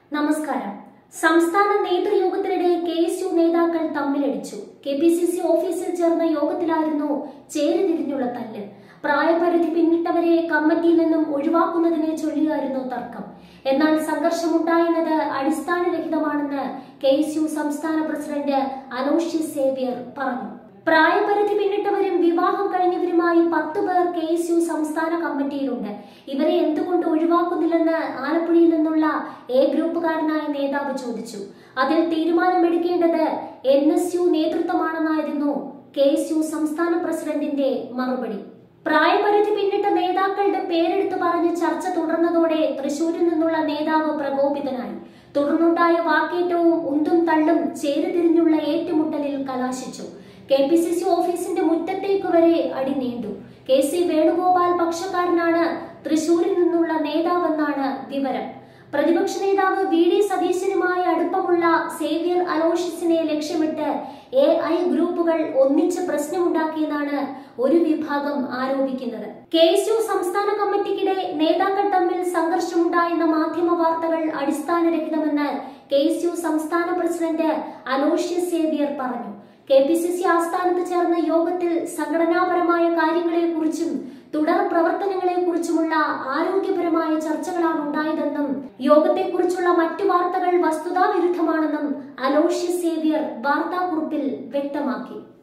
നമസ്കാരം സംസ്ഥാന നേതൃയോഗത്തിനിടെ K S U നേതാക്കൾ തമ്മിലടിച്ചു കെ പി സി സി ഓഫീസിൽ ചേർന്ന യോഗത്തിലായിരുന്നു ചേരിതിരിഞ്ഞുള്ള തല്ല് പ്രായപരിധി പിന്നിട്ടവരെ കമ്മിറ്റിയിൽ നിന്നും ഒഴിവാക്കുന്നതിനെ ചൊല്ലിയായിരുന്നു തർക്കം എന്നാൽ സംഘർഷമുണ്ടായെന്നത് അടിസ്ഥാനരഹിതമാണെന്ന് കെ എസ് യു സംസ്ഥാന പ്രസിഡന്റ് അലോഷ്യസ് സേവ്യർ പറഞ്ഞു പ്രായപരിധി പിന്നിട്ടവരും വിവാഹം കഴിഞ്ഞവരുമായി പത്ത് പേർ കെ എസ് യു സംസ്ഥാന കമ്മിറ്റിയിലുണ്ട് ഇവരെ എന്തുകൊണ്ട് ഒഴിവാക്കുന്നില്ലെന്ന് ആലപ്പുഴയിൽ നിന്നുള്ള എ ഗ്രൂപ്പുകാരനായ നേതാവ് ചോദിച്ചു അതിൽ തീരുമാനമെടുക്കേണ്ടത് എൻ എസ് യു നേതൃത്വമാണെന്നായിരുന്നു കെ എസ് യു സംസ്ഥാന പ്രസിഡന്റിന്റെ മറുപടി പ്രായപരിധി പിന്നിട്ട നേതാക്കളുടെ പേരെടുത്ത് പറഞ്ഞ് ചർച്ച തുടർന്നതോടെ തൃശൂരിൽ നിന്നുള്ള നേതാവ് പ്രകോപിതനായി തുടർന്നുണ്ടായ വാക്കേറ്റവും ഉന്തും തള്ളും ചേരുതിരിഞ്ഞുള്ള ഏറ്റുമുട്ടലിൽ കലാശിച്ചു കെ പി സി സി ഓഫീസിന്റെ മുറ്റത്തേക്ക് വരെ അടി നീണ്ടു കെ സി വേണുഗോപാൽ പക്ഷക്കാരനാണ് തൃശൂരിൽ നിന്നുള്ള നേതാവെന്നാണ് വിവരം പ്രതിപക്ഷ നേതാവ് വി ഡി സതീശനുമായി അടുപ്പമുള്ള സേവ്യർ അലോഷ്യസിനെ ലക്ഷ്യമിട്ട് എ ഐ ഗ്രൂപ്പുകൾ ഒന്നിച്ച് പ്രശ്നമുണ്ടാക്കിയെന്നാണ് ഒരു വിഭാഗം ആരോപിക്കുന്നത് കെ എസ് യു സംസ്ഥാന കമ്മിറ്റിക്കിടെ നേതാക്കൾ തമ്മിൽ സംഘർഷമുണ്ടായെന്ന മാധ്യമ വാർത്തകൾ അടിസ്ഥാനരഹിതമെന്ന് കെ എസ് യു സംസ്ഥാന പ്രസിഡന്റ് അലോഷ്യസ് സേവ്യർ പറഞ്ഞു കെ പി സി സി ആസ്ഥാനത്ത് ചേർന്ന യോഗത്തിൽ സംഘടനാപരമായ കാര്യങ്ങളെക്കുറിച്ചും തുടർ പ്രവർത്തനങ്ങളെക്കുറിച്ചുമുള്ള ആരോഗ്യപരമായ ചർച്ചകളാണ് ഉണ്ടായതെന്നും യോഗത്തെക്കുറിച്ചുള്ള മറ്റു വാർത്തകൾ വസ്തുതാവിരുദ്ധമാണെന്നും അലോഷ്യസ് സേവ്യർ വാർത്താക്കുറിപ്പിൽ വ്യക്തമാക്കി